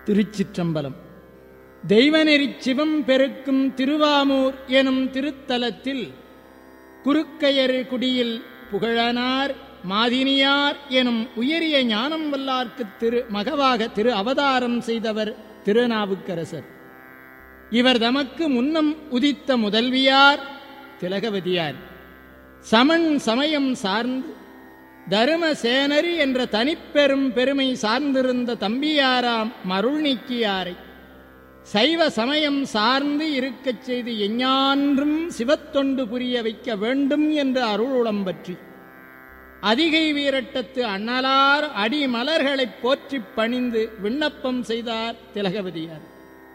திருச்சிற்றம்பலம் தெய்வநெறிச் சிவம் பெருக்கும் திருவாமூர் எனும் திருத்தலத்தில் குறுக்கையர் குடியில் புகழனார் மாதினியார் எனும் உயரிய ஞானம் வல்லார்க்குத் திரு மகவாக திரு அவதாரம் செய்தவர் திருநாவுக்கரசர் இவர் தமக்கு முன்னம் உதித்த முதல்வியார் திலகவதியார் சமன் சமயம் சார்ந்து தருமசேனரி என்ற தனிப்பெரும் பெருமை சார்ந்திருந்த தம்பியாராம் மருள் நீக்கியாரை சைவ சமயம் சார்ந்து இருக்கச் செய்து எஞ்ஞான்றும் சிவத்தொண்டு புரிய வைக்க வேண்டும் என்ற அருளுளம் பற்றி அதிகை வீரட்டத்து அண்ணலார் அடிமலர்களைப் போற்றிப் பணிந்து விண்ணப்பம் செய்தார் திலகவதியார்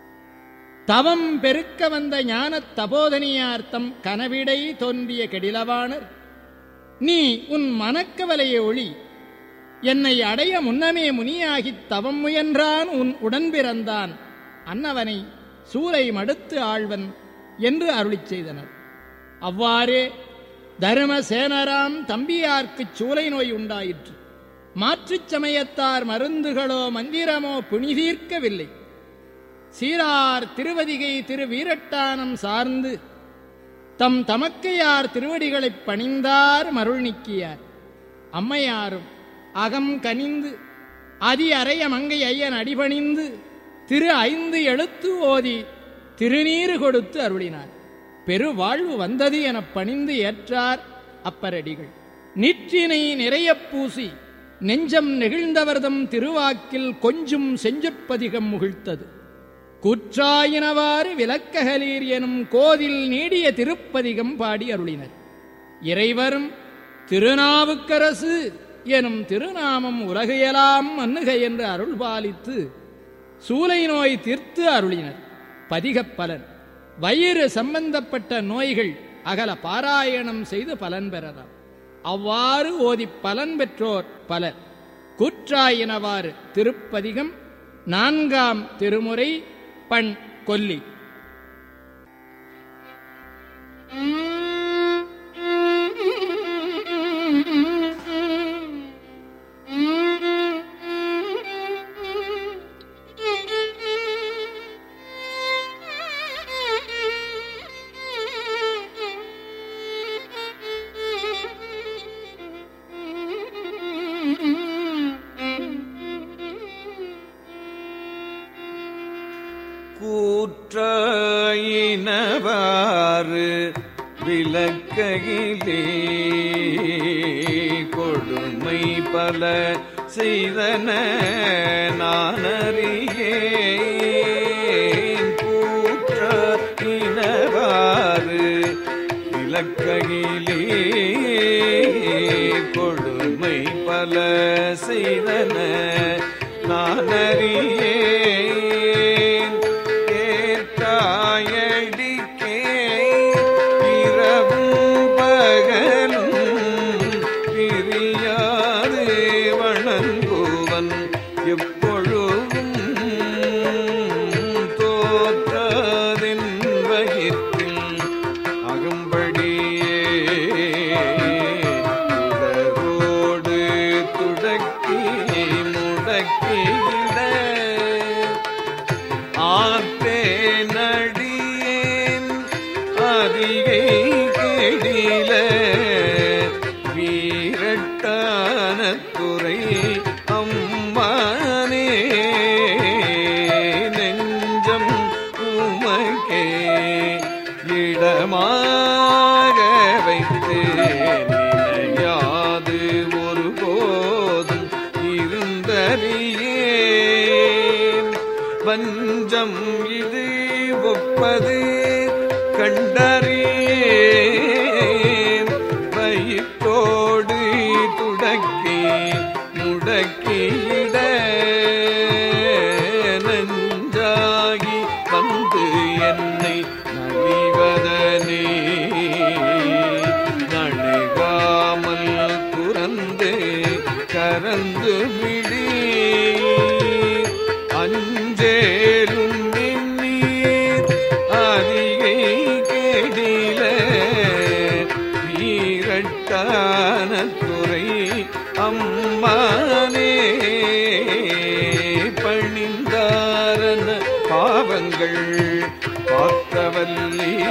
தவம் பெருக்க வந்த ஞானத் தபோதனியார் தம் கனவிடை தோன்றிய கெடிலவாணர் நீ உன் மனக்கவலையை ஒளி என்னை அடைய முன்னமே முனியாகித் தவம் முயன்றான் உன் உடன்பிறந்தான் அன்னவனை சூலை மடுத்து ஆழ்வன் என்று அருளிச் செய்தனர் அவ்வாறே தருமசேனராம் தம்பியார்க்குச் சூலை நோய் உண்டாயிற்று மாற்றுச் சமயத்தார் மருந்துகளோ மந்திரமோ புனிதீர்க்கவில்லை சீரார் திருவதிகை திரு வீரட்டானம் சார்ந்து தம் தமக்கையார் திருவடிகளைப் பணிந்தார் மருள் நீக்கியார் அம்மையாரும் அகம் கனிந்து அதி அறைய மங்கை ஐயன் அடிபணிந்து திரு ஐந்து எழுத்து ஓதி திருநீறு கொடுத்து அருளினார் பெருவாழ்வு வந்தது எனப் பணிந்து ஏற்றார் அப்பரடிகள் நிற்றினை நிறையப் பூசி நெஞ்சம் நெகிழ்ந்தவர்தம் திருவாக்கில் கொஞ்சும் செஞ்சற்பதிகம் முகிழ்த்தது கூற்றாயினவாறு விளக்ககலீர் எனும் கோதில் நீடிய திருப்பதிகம் பாடி அருளினர் இறைவரும் திருநாவுக்கரசு எனும் திருநாமம் உலகையெல்லாம் மன்னுக என்று அருள்பாலித்து சூலை நோய் தீர்த்து அருளினர் பதிகப் பலன் வயிறு சம்பந்தப்பட்ட நோய்கள் அகல பாராயணம் செய்து பலன் பெறலாம் அவ்வாறு ஓதி பலன் பெற்றோர் பலர் கூற்றாயினவாறு திருப்பதிகம் நான்காம் திருமுறை பண் கொல்லி கூற்றாயினவாறு விளக்கையிலே கொடுமை பல செய்தன நானறியேன் கூற்றாயினவாறு விளக்கையிலே கொடுமை பல செய்தன நானறியேன் ஏற்றாயடிக்கே இரவும் பகலும் பிரியாது வணங்குவன் எப்பொழுதும் தோற்றதின் வயிற்றில் அகம்படியே உடலோடு துடக்கி முடக்கிட ஆத்தே நடியேன் அதிகை கெடில வீரட்டான துறை அம்மானே நெஞ்சம் உமக்கே இடமாக வைத்து நினையாது ஒருபோதும் இருந்தறியேன் வஞ்சம் இது ஒப்பது கண்டறியேன் வயிற்றோடு துடக்கி முடக்கிட நஞ்சாகி வந்து என்னை நலிவதனே நடுகாமல் துறந்து கரந்து விழி அஞ்சேலும் நீர் அதிகை கெடில பணிகள் பார்த்தவல்லி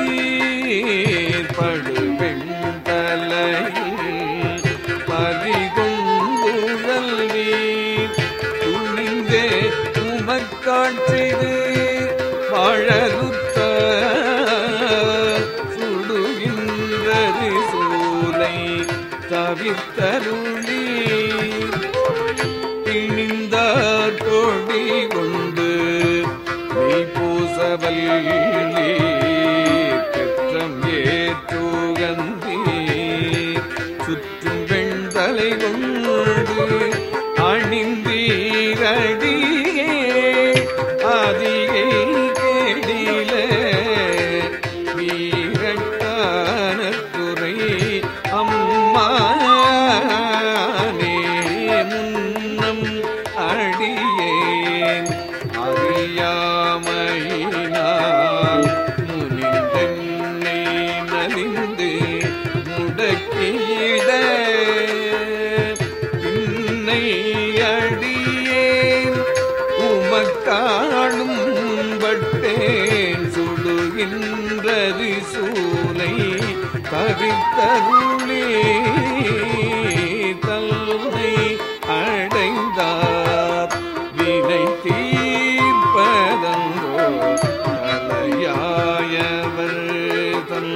படுவெண்டலையில் பறிகொண்டுழல் நீர் துணிந்தே உமக்காட்சிது வாழறுத்த சுடுகின்றது சூலை தவித்தருளி திணிந்தார் கொடி கொண்டு மெய் பூசவல்லி பெற்றம் ஏற்றுகந்தி சுற்றும் வெண்தலை கொண்டு அணிந்தீரடியே அதிகை கேடில வீரட்டான துறை அம்மானே முன்னம் அடியேன் அறியாமையினால் முனிந்தென்னை நலிந்து முடக்கிட பின்னை அடியேன் உமக்காளும் பட்டேன் சுடுகின்றது சூலை தவித்தருளே தல்லை அடைந்தார் வினை தீர்ப்பதங்கோ தலையாயவர் தன்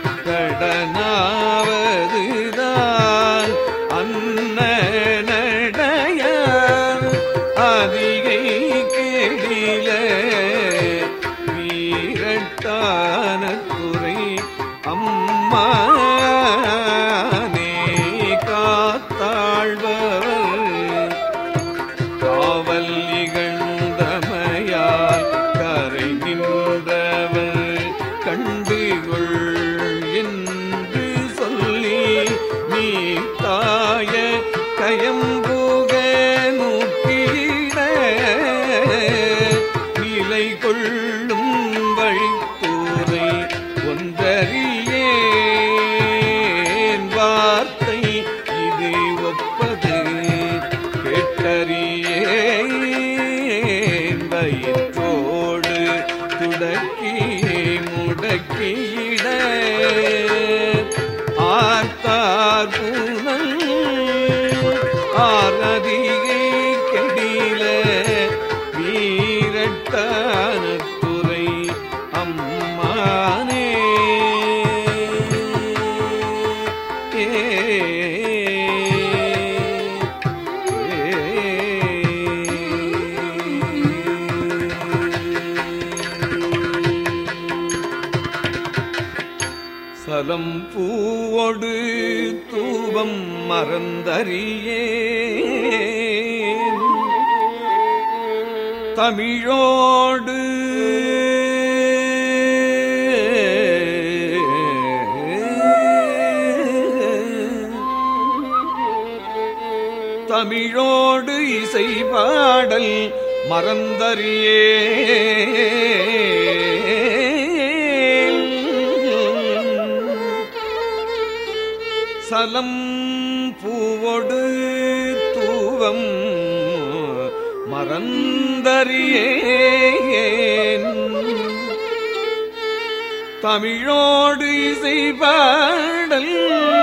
கடனாவதுதான் அன்ன நடைய அதிகை கேடில வீரட்டான துறை அம்மானே காத்தாழ்பவர் காவல் இகழ்ந்தமையால் கரை நின்றவர் கண்டுகொள் என்று சொல்லி நீ தாய கயம்புக நோக்கிட நிலை கொள்ளும் வழித்தூரை ஒன்றறியேன் வார்த்தை இது ஒப்பது கேட்டறியேன் வயிற்றோடு துடக்கி முடக்கிட ஆர்த்தார் பூனல் ஆரதிகை கெடில வீரட்டான துறை அம்மானே சலம் பூவொடு தூவம் மறந்தறியே தமிழோடு தமிழோடு இசை பாடல் மறந்தறியே சலம் பூவொடு தூவம் மறந்தறியேன் தமிழோடு இசை பாடல்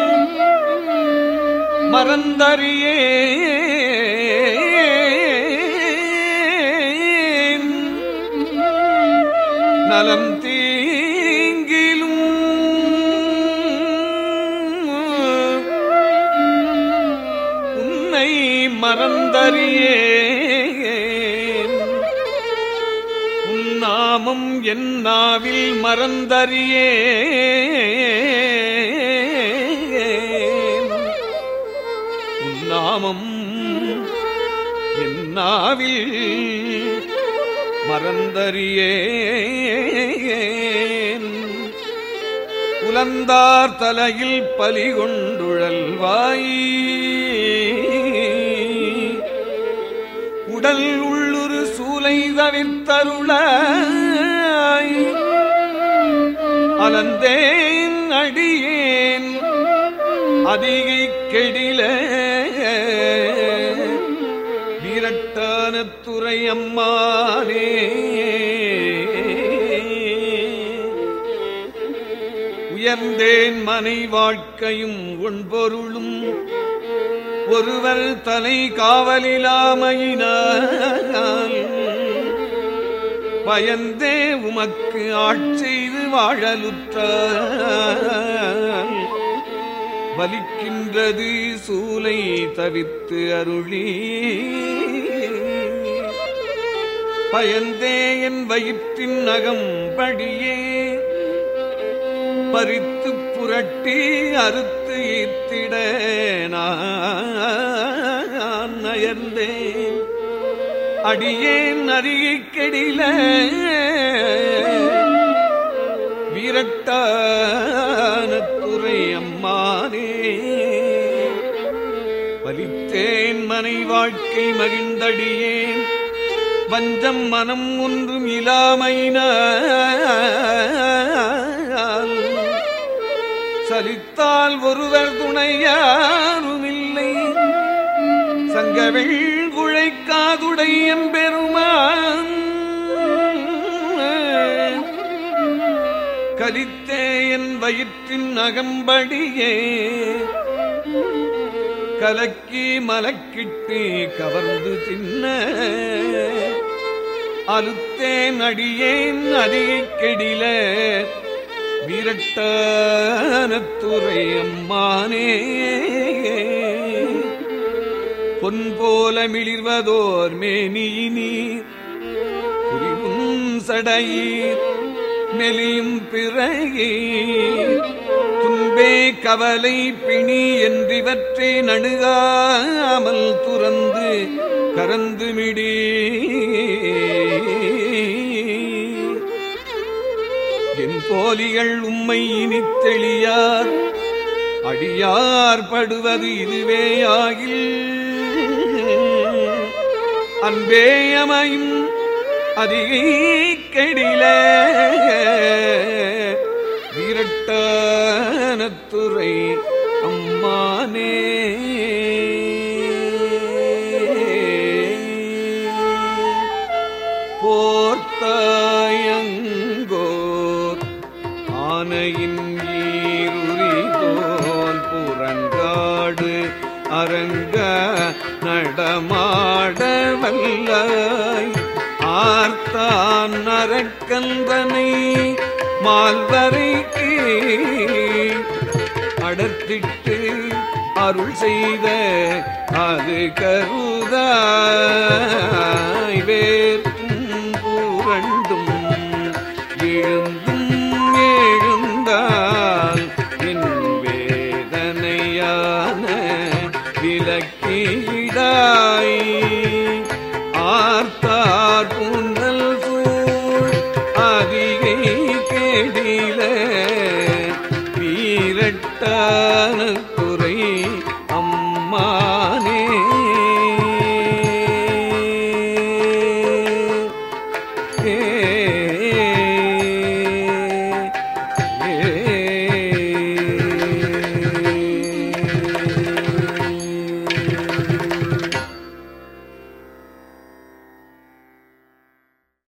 மறந்தறியேன் நலம் தீங்கிலும் உன்னை மறந்தறியேன் உன்னாமம் என் நாவில் மறந்தறியேன் உன்னாமம் என் நாவில் மறந்தறியேன் உலந்தார் தலையில் பலி கொண்டுழல்வாய் உடல் உள்ளுரு சூலை தவிர்த்தருளாய் அலந்தேன் அடியேன் அதிகை கெடில வீரட்டான துறை அம்மானே உயர்ந்தேன் மனை வாழ்க்கையும் உண்பொருளும் ஒருவர் தலை காவலிலாமையினால் பயந்தே உமக்கு ஆட்செய்து வாழலுற்றார் வலிக்கின்றது சூலை தவித்து அருளி பயந்தே என் வயிற்றின் நகம்படியே பறித்து புரட்டி அறுத்து ஈத்திட நான் நயர்ந்தேன் அடியேன் அருகே கெடில வீரட்டான துறை அம்மானே பலித்தேன் மனை வாழ்க்கை மகிழ்ந்தடியேன் வஞ்சம் மனம் ஒன்றும் இலாமையினால் சலித்தால் ஒருவர் துணையாருமில்லை சங்கவெள் குழைக்காதுடை எம்பெருமான் கலித்தே என் வயிற்றின் அகம்படியே கலக்கி மலக்கிட்டு கவர்ந்து தின்ன அலுத்தேன் அடியேன் அதிகை கெடில வீரட்டானத்துறை அம்மானே பொன் போல மிளிர்வதோர் மேனியினீர் புரிவும் சடையீர் மெலியும் பிறகே துன்பே கவலை பிணி என்றிவற்றை நணுகாமல் துறந்து கரந்து மிடி என் போலிகள் உம்மை இனித் தெளியார் அடியார் படுவது இதுவே ஆகில் அன்பேயமையும் அதிகை கெடில வீரட்டானத்துறை அம்மானே போர்த்தாயங்கோர் ஆனையின் ஈருரிதோல் புறங்காடு அரங்க நடமாட வல்லாய் ஆர்த்தான் நரக்கந்தனை மால்வரைக்கு அடர்த்திட்டு அருள் செய்த அது கருதாய் வேர்க்கும் புரண்டும் எழுந்தும் எழுந்தால் என் வேதனையான விலக்கீடாய் ஆர்த்தார் புன்னல் சூழ் அதிகை கெடில வீரட்டான குறை அம்மா